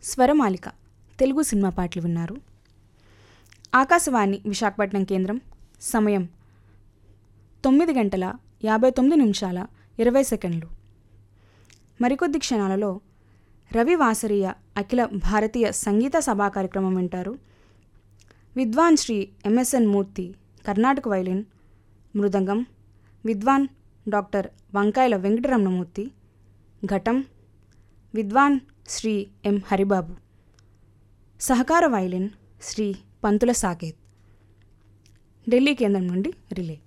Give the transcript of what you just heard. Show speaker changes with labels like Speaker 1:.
Speaker 1: స్వరమాలిక Telugu cinema పాటలు విన్నారు ఆకాశవాణి విశాఖపట్నం కేంద్రం సమయం తొమ్మిది గంటల యాభై తొమ్మిది నిమిషాల ఇరవై సెకండ్లు మరికొద్ది క్షణాలలో రవి వాసరీయ అఖిల భారతీయ సంగీత సభా కార్యక్రమం వింటారు విద్వాన్ శ్రీ ఎంఎస్ఎన్ మూర్తి కర్ణాటక వైలిన్ మృదంగం విద్వాన్ డాక్టర్ వంకాయల వెంకటరమణమూర్తి ఘటం విద్వాన్ శ్రీ ఎం హరిబాబు సహకార వైలిన్ శ్రీ పంతుల సాకేత్ ఢిల్లీ కేంద్రం నుండి రిలే